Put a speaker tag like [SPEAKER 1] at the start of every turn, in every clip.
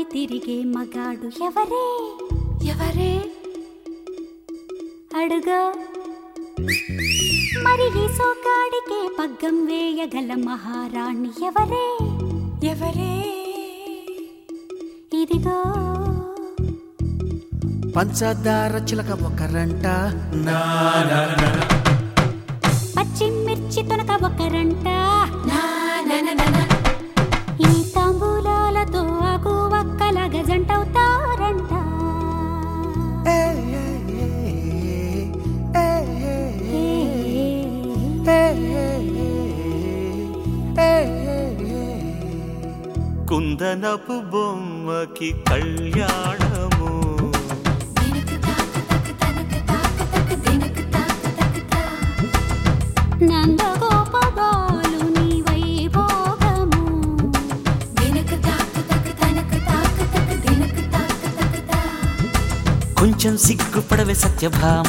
[SPEAKER 1] తిరిగే మగాడు ఎవరే ఎవరే అడుగా మరి ఈ సోకాడికే పగ్గం వేయగల మహారాణి ఎవరే ఎవరే ఇదిగో
[SPEAKER 2] పంచదార చిలక ఒకరంట నా
[SPEAKER 1] పచ్చిమిర్చి తొనక ఒకరంట ఈ తాంబూలాలతో ఆకు వక్కల గజంటవుతారంట
[SPEAKER 2] ఏ, ఏ, ఏ, ఏ, ఏ, ఏ, ఏ, ఏ, ఏ.
[SPEAKER 3] కుందనపు బొమ్మకి కళ్యాణము
[SPEAKER 1] నందగోపగాలు నీ వైభోగము
[SPEAKER 3] కొంచెం సిగ్గుపడవే సత్యభామ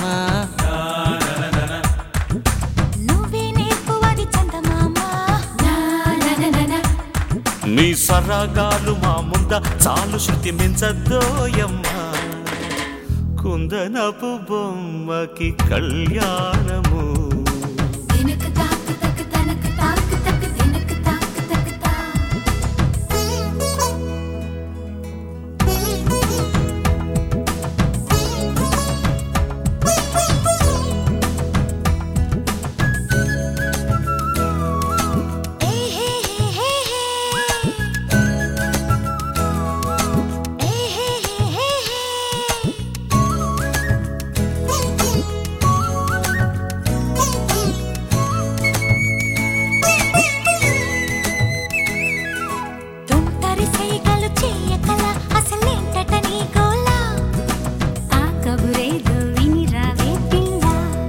[SPEAKER 1] నువ్వే నేర్పువది చందమామ
[SPEAKER 3] నీ సరగాలు మా ముంద చాలు శృతి మించద్దోయమ్మా కుందనపు బొమ్మకి కళ్యాణము
[SPEAKER 1] తుంటరి సైగలు చెయ్యకల అసలేంటట నీ గోల ఆ కబురేదో వినిరావే పిల్ల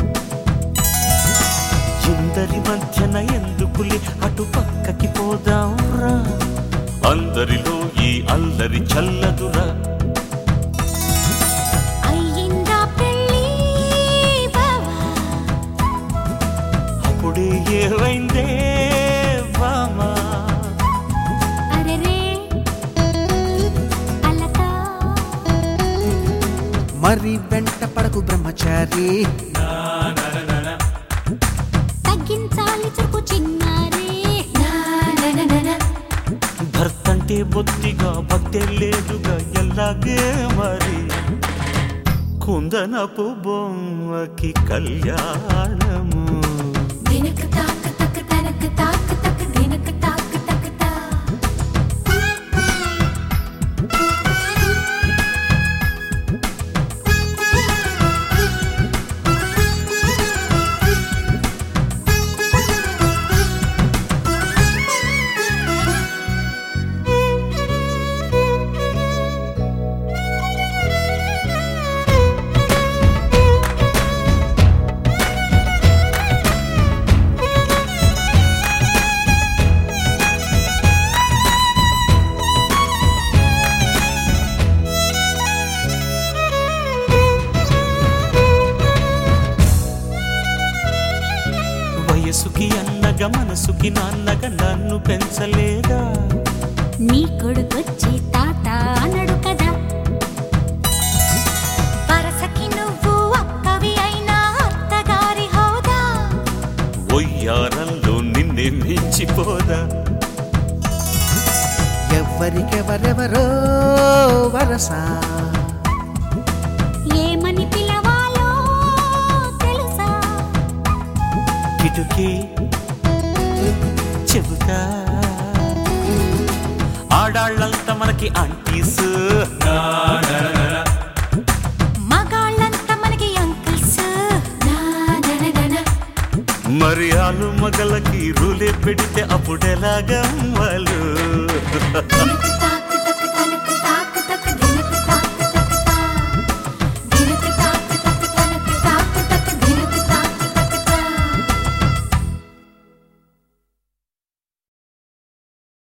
[SPEAKER 3] ఇందరి మధ్యన ఎందుకులే అటు పక్కకి పోదాంరా అందరిలో ఈ అల్లరి చల్లదురా
[SPEAKER 1] అయ్యిందా పెళ్ళి బావా
[SPEAKER 3] అప్పుడే ఏవైందే బామా
[SPEAKER 1] అరెరే అలకా
[SPEAKER 2] మరి వెంట పడకు బ్రహ్మచారి
[SPEAKER 1] తగ్గించాలి చురుకు చిన్నారే
[SPEAKER 3] భర్తంటే బొత్తిగా భక్తే లేదుగా ఎల్లాగే మరి కుందనపు బొమ్మకి కళ్యాణము
[SPEAKER 1] దినక తాక తక తనక తాక తక దినక తాక తక తా
[SPEAKER 3] వయసుకి అన్నగా మనసుకి నాన్నగా నన్ను పెంచలేదా
[SPEAKER 1] నీ కొడుకొచ్చి తాత అనడు కదా వరసకి నువ్వు అక్కవి అయినా అత్తగారి హోదా
[SPEAKER 3] ఒయ్యారంలో నిన్నే మించిపోదా
[SPEAKER 2] ఎవరికెవరెవరో వరస
[SPEAKER 1] ఏమని పిలవాలో తెలుసా
[SPEAKER 3] కిటుకి చెబుతా ఆడాళ్ళంతా మనకి ఆంటీస్
[SPEAKER 1] మగాళ్ళంతా మనకి అంకుల్స్
[SPEAKER 3] మరి ఆలు మగలకి రూలే పెడితే అప్పుడెలాగా